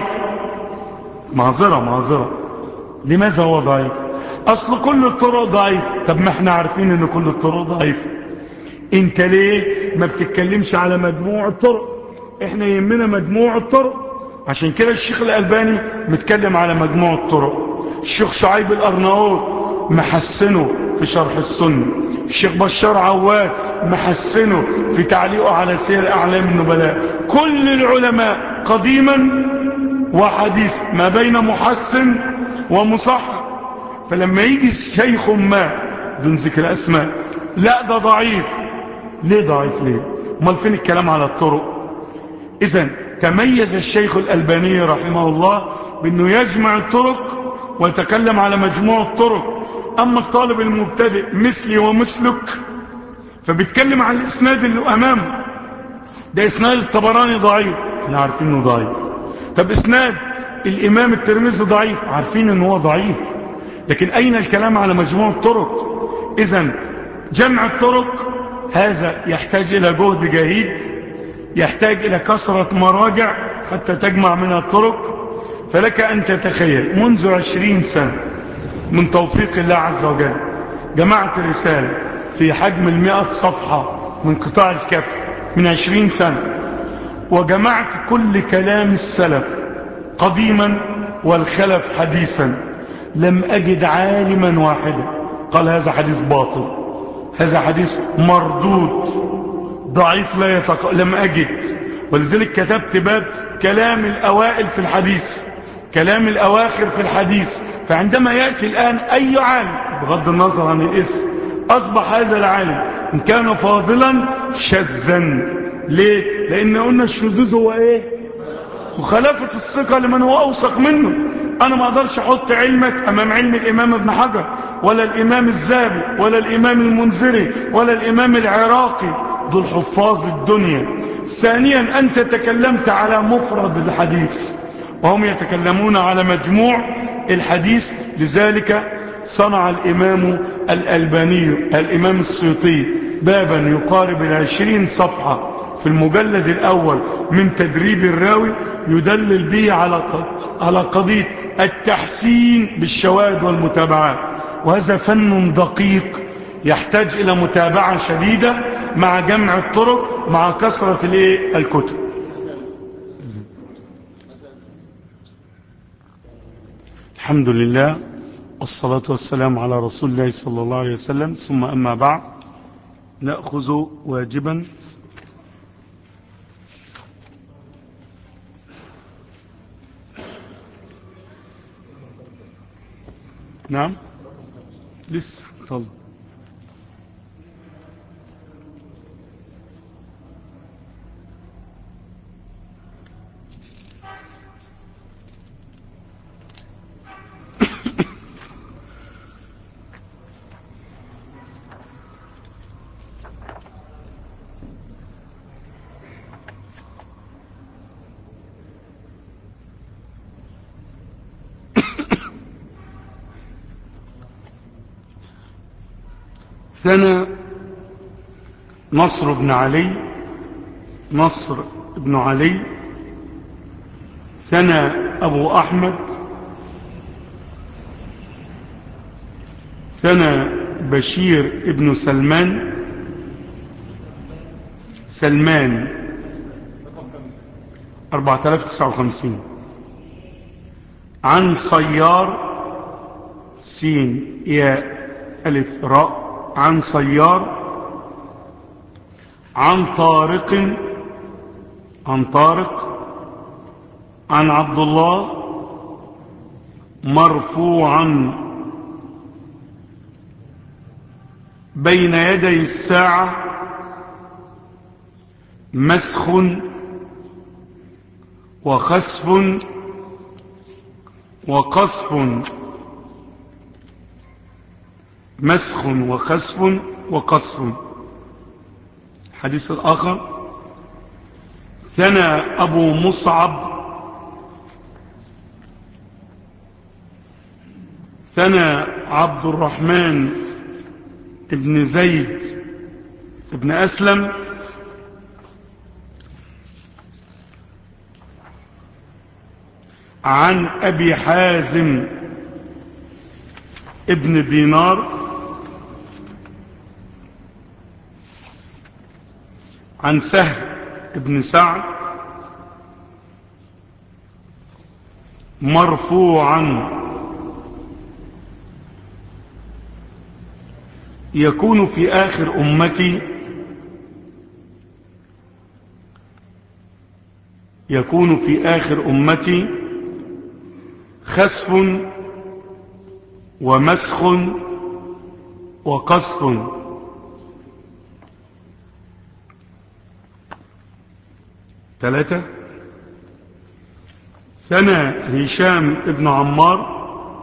معذرة معذرة لماذا هو ضعيف اصل كل الطرق ضعيف طب ما احنا عارفين ان كل الطرق ضعيف انت ليه ما بتتكلمش على مجموع الطرق احنا يهمنا مجموع الطرق عشان كده الشيخ الالباني متكلم على مجموع الطرق الشيخ شعيب الارناؤوط محسنه في شرح السنة الشيخ بشار عواد محسنه في تعليقه على سير أعلام النبلاء كل العلماء قديما وحديث ما بين محسن ومصحح فلما يجي شيخ ما دون ذكر أسماء لا ده ضعيف ليه ضعيف ليه امال فين الكلام على الطرق إذا تميز الشيخ الألباني رحمه الله بأنه يجمع الطرق ويتكلم على مجموع الطرق أما الطالب المبتدئ مثلي ومثلك فبيتكلم عن الإسناد اللي أمامه ده إسناد الطبراني ضعيف احنا عارفين انه ضعيف طب إسناد الإمام الترمذي ضعيف عارفين انه هو ضعيف لكن أين الكلام على مجموع الطرق إذا جمع الطرق هذا يحتاج إلى جهد جهيد يحتاج إلى كثرة مراجع حتى تجمع منها الطرق فلك أن تتخيل منذ عشرين سنة من توفيق الله عز وجل جمعت رسالة في حجم المئة صفحة من قطاع الكف من عشرين سنة وجمعت كل كلام السلف قديما والخلف حديثا لم أجد عالما واحدا قال هذا حديث باطل هذا حديث مردود ضعيف لا يتق... لم أجد ولذلك كتبت باب كلام الأوائل في الحديث كلام الأواخر في الحديث فعندما يأتي الآن أي عالم بغض النظر عن الاسم أصبح هذا العالم إن كان فاضلا شذا ليه؟ لأن قلنا الشذوذ هو إيه؟ مخالفة الثقة لمن هو أوثق منه أنا ما أقدرش أحط علمك أمام علم الإمام ابن حجر ولا الإمام الزابي ولا الإمام المنذري ولا الإمام العراقي دول حفاظ الدنيا ثانيا أنت تكلمت على مفرد الحديث وهم يتكلمون على مجموع الحديث لذلك صنع الإمام الألباني الإمام السيوطي بابا يقارب العشرين صفحة في المجلد الأول من تدريب الراوي يدلل به على على قضية التحسين بالشواهد والمتابعات وهذا فن دقيق يحتاج إلى متابعة شديدة مع جمع الطرق مع كثرة الكتب الحمد لله والصلاة والسلام على رسول الله صلى الله عليه وسلم ثم أما بعد نأخذ واجبا نعم لسه طلع ثنى نصر بن علي نصر بن علي ثنى أبو أحمد ثنى بشير ابن سلمان سلمان 4059 عن صيار سين ياء ألف راء عن صيار عن طارق عن طارق عن عبد الله مرفوعا بين يدي الساعة مسخ وخسف وقصف مسخ وخسف وقصف الحديث الآخر ثنى أبو مصعب ثنى عبد الرحمن ابن زيد ابن أسلم عن أبي حازم ابن دينار عن سهل ابن سعد مرفوعا يكون في آخر أمتي يكون في آخر أمتي خسف ومسخ وقصف ثلاثة ثنى هشام ابن عمار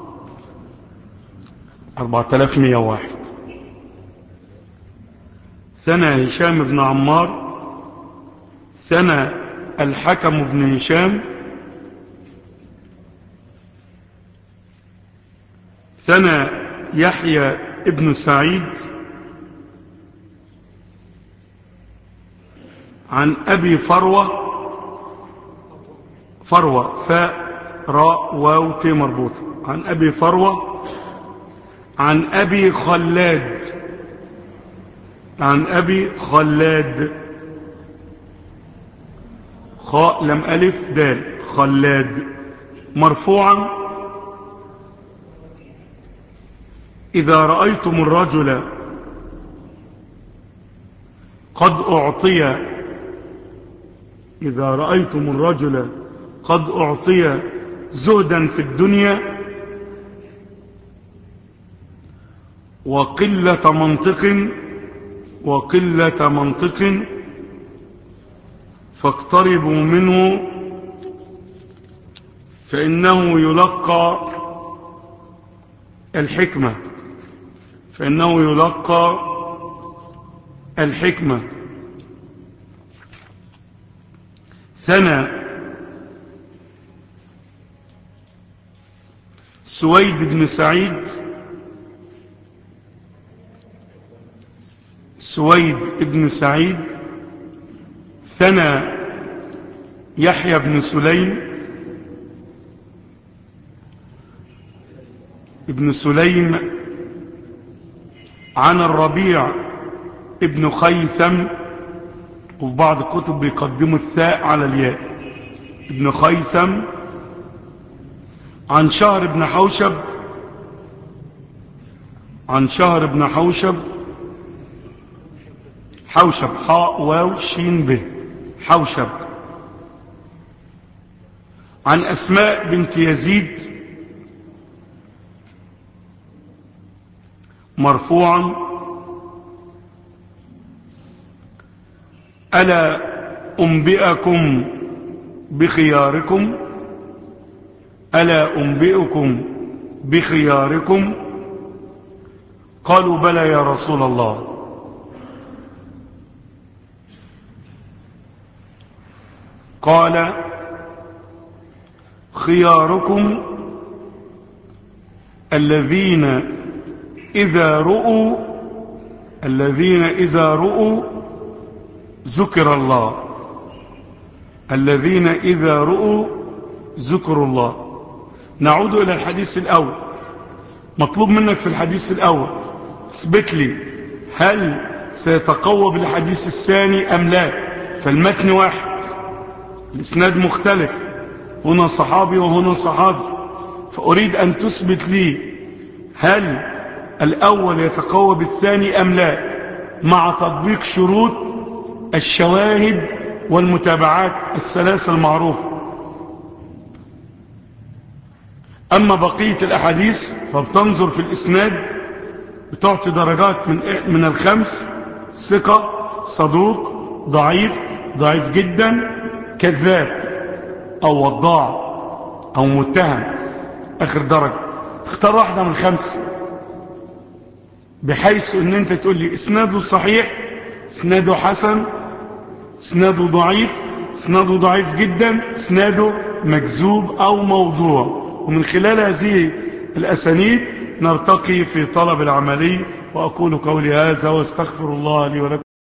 أربعة آلاف مية واحد ثنى هشام بن عمار ثنى الحكم بن هشام ثنى يحيى ابن سعيد عن أبي فروة فروة فاء راء واو ت مربوطة عن أبي فروة عن أبي خلاد عن أبي خلاد خاء لم ألف دال خلاد مرفوعا إذا رأيتم الرجل قد أعطي إذا رأيتم الرجل قد أعطي زهدا في الدنيا وقلة منطق وقلة منطق فاقتربوا منه فإنه يلقى الحكمة فإنه يلقى الحكمة ثنى سويد بن سعيد سويد بن سعيد ثنى يحيى بن سليم ابن سليم عن الربيع ابن خيثم وفي بعض الكتب بيقدموا الثاء على الياء ابن خيثم عن شهر بن حوشب عن شهر بن حوشب حوشب حاء واو شين به حوشب عن أسماء بنت يزيد مرفوعا ألا أنبئكم بخياركم ألا أنبئكم بخياركم قالوا بلى يا رسول الله قال خياركم الذين إذا رؤوا الذين إذا رؤوا ذكر الله الذين إذا رؤوا ذكر الله نعود إلى الحديث الأول مطلوب منك في الحديث الأول تثبت لي هل سيتقوى بالحديث الثاني أم لا فالمتن واحد الإسناد مختلف هنا صحابي وهنا صحابي فأريد أن تثبت لي هل الأول يتقوى بالثاني أم لا مع تطبيق شروط الشواهد والمتابعات الثلاثة المعروفة أما بقية الأحاديث فبتنظر في الإسناد بتعطي درجات من من الخمس ثقة صدوق ضعيف ضعيف جدا كذاب أو وضاع أو متهم آخر درجة تختار واحدة من خمسة بحيث ان انت تقول لي اسناده صحيح اسناده حسن اسناده ضعيف اسناده ضعيف جدا اسناده مكذوب او موضوع ومن خلال هذه الاسانيد نرتقي في طلب العملي واقول قولي هذا واستغفر الله لي ولكم